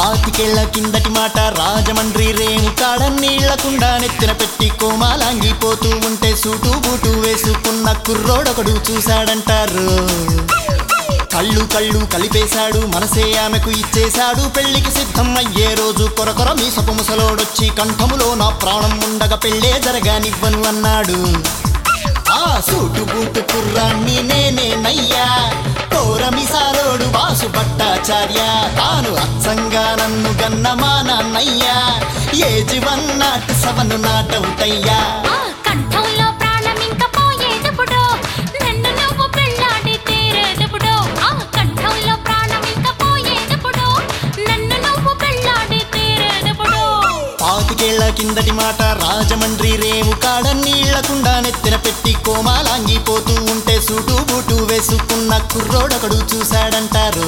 పాతికేళ్ల కిందటి మాట రాజమండ్రి రేము కాడ నీళ్లకుండా నెత్తిన పెట్టి కోమాలాంగిపోతూ ఉంటే సూటు బూటు వేసుకున్న కుర్రోడొకడు చూశాడంటారు కళ్ళు కళ్ళు కలిపేశాడు మనసే ఆమెకు ఇచ్చేశాడు పెళ్లికి సిద్ధం అయ్యే రోజు కొరకొర మీసపు ముసలోడొచ్చి కంఠములో నా ప్రాణం ఉండగా పెళ్ళే జరగానివ్వను అన్నాడు ఆ సూటు బూటు కుర్రాన్ని నేనేనయ్యా కోరమిసాలోడు వాసు భట్టాచార్య తాను అచ్చంగా నన్ను గన్న మా నాన్నయ్యా ఏజి వన్ నాట్ సెవెన్ నాటవుటయ్యా ఆ కంఠంలో ప్రాణం ఇంక పోయేదెప్పుడు నన్ను నువ్వు పెళ్ళాడి తీరేదెప్పుడు ఆ కంఠంలో ప్రాణం ఇంక పోయేదెప్పుడు నన్ను నువ్వు పెళ్ళాడి తీరేదెప్పుడు పాతికేళ్ల కిందటి మాట రాజమండ్రి రేవు కాడ నీళ్లకుండా నెత్తిన పెట్టి కోమాలాంగిపోతూ ఉంటే సూటు బూటు వేసుకున్న కుర్రోడొకడు చూశాడంటారు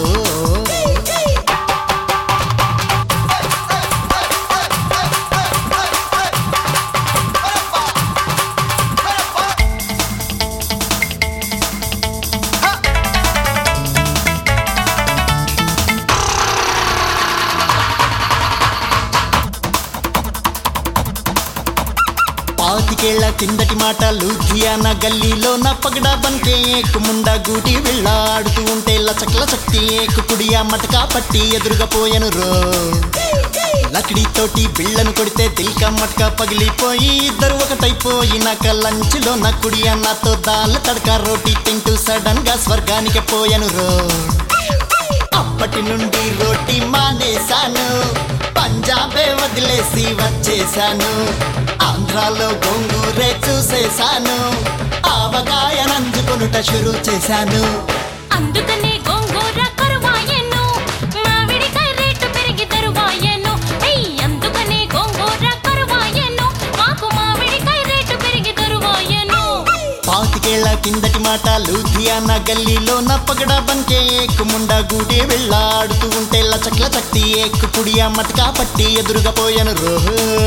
పాతికేళ్ల కిందటి మాట లూథియానా గల్లీలో నా పగడా బంకే ఏకుముండా గూటి వెళ్ళాడుతూ ఉంటే లచక్ల శక్తి ఏకు కుడియా మటకా పట్టి ఎదురుగా పోయెను రో లకిడితోటి బిళ్ళను కొడితే తిల్క మట్క పగిలిపోయి ఇద్దరు ఒకటైపోయి నాక లంచ్లో నా కుడియా నాతో దాళ్ళ తడక రోటీ తింటూ సడన్ గా స్వర్గానికి పోయెను రో అప్పటి నుండి రోటీ మానేశాను పంజాబే వదిలేసి వచ్చేశాను ఆంధ్రాలో గోంగూరే చూసేశాను ఆవకాయ నంజుకొనుట షురు చేశాను అందుకనే గోంగూర కరువాయెను మామిడికాయ రేటు పెరిగి తరువాయెను ఏయ్ అందుకనే గోంగూర కరువాయెను మాకు మామిడికాయ రేటు పెరిగి తరువాయెను పాతికేళ్ల కిందటి మాట లూథియానా గల్లీలో నా పగడా బంకే ఏకుముండా గూటి వెళ్ళాడుతూ ఉంటే లచక్ల చక్తి ఏకు పుడియా మటకా పట్టి ఎదురుగా పోయాను రో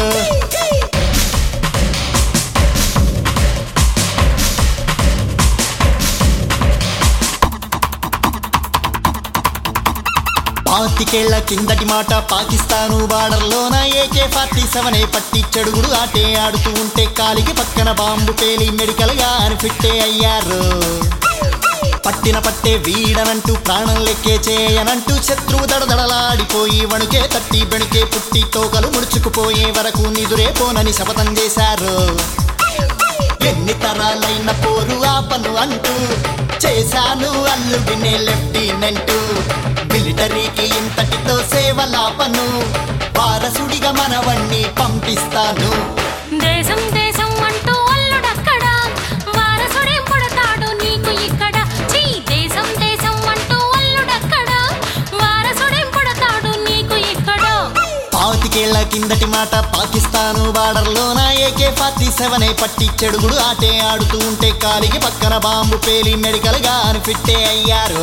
పాతికేళ్ల కిందటి మాట పాకిస్తాను బార్డర్లోన ఏకే ఫార్టీ సెవెన్ పట్టి చెడుగుడు ఆటే ఆడుతూ ఉంటే కాలికి పక్కన బాంబు పేలి మెడికల్ గా ఫిట్టే అయ్యారు పట్టిన పట్టే వీడనంటూ ప్రాణం లెక్కే చేయనంటూ శత్రువు దడదడలాడిపోయి వణుకే తట్టి బెణుకే పుట్టి తోకలు ముడుచుకుపోయే వరకు నిదురే పోనని శపథం చేశారు ఎన్ని తరాలైన పోరు ఆపను అంటూ చేశాను అల్లుడినే లెఫ్టినెంట్ మిలిటరీకి ఇంతటితో సేవలాపను వారసుడిగా మనవణ్ణి పంపిస్తాను దేశం దేశం అంటూ అల్లుడక్కడ వారసుడేం పుడతాడు నీకు ఇక్కడ చీ దేశం దేశం అంటూ అల్లుడక్కడ వారసుడేం పుడతాడు నీకు ఇక్కడ పాతికేళ్ల కిందటి మాట పాకిస్తాను బార్డర్లోన ఏకే ఫార్టీ సెవెన్ పట్టి చెడుగుడు ఆటే ఆడుతూ ఉంటే కాలికి పక్కన బాంబు పేలి మెడికల్ గా ఫిట్టే అయ్యారు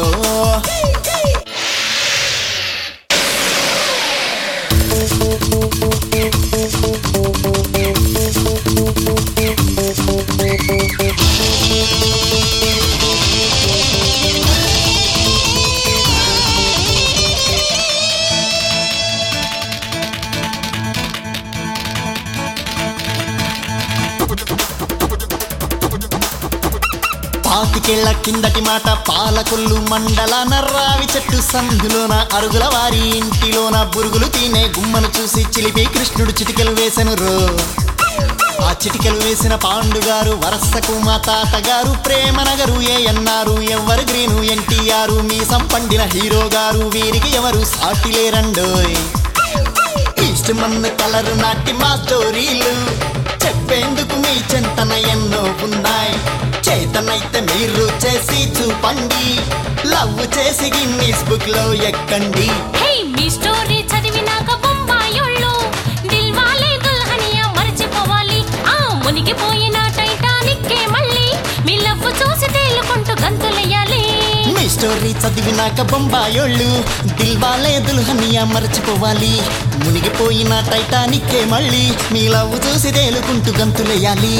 పాతికేళ్ల కిందటి మాట పాలకొల్లు మండలాన రావి చెట్టు సందులోన అరుగుల వారి ఇంటిలోన బురుగులు తినే గుమ్మను చూసి చిలిపి కృష్ణుడు చిటికెలు వేసెను రో ఆ చిటికెలు వేసిన పాండుగారు వరసకు మా తాతగారు ప్రేమ నగరు ఏ అన్నారు ఎవరు గ్రీను ఎన్టీఆర్ మీ సంపండిన హీరో గారు వీరికి ఎవరు సాటి లేరండోయ్ ఈస్ట్ మన్ను కలరు నాటి మా స్టోరీలు చెప్పేందుకు మీ చెంతన ఎన్నో ఉన్నాయి చేతనైతే మీరు చేసి చూపండి లవ్ చేసి గిన్నీస్ బుక్ లో ఎక్కండి హే మీ స్టోరీ చదివినాక బొంబాయోళ్ళు దిల్వాలే దుల్హనియా మర్చిపోవాలి ఆ మునిగిపోయిన టైటానిక్ మళ్ళీ మీ లవ్ చూసి తేలుకుంటూ గంతులెయ్యాలి మీ స్టోరీ చదివినాక బొంబాయోళ్ళు దిల్వాలే దుల్హనియా మర్చిపోవాలి మునిగిపోయిన టైటానిక్కే మళ్ళీ మీ లవ్ చూసి తేలుకుంటూ గంతులేయాలి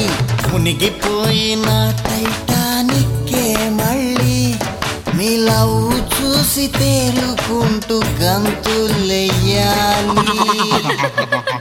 మునిగిపోయిన టైటానిక్కే మళ్ళీ మీ లవ్ చూసి చూసి తేలుకుంటూ గంతులెయ్యాలి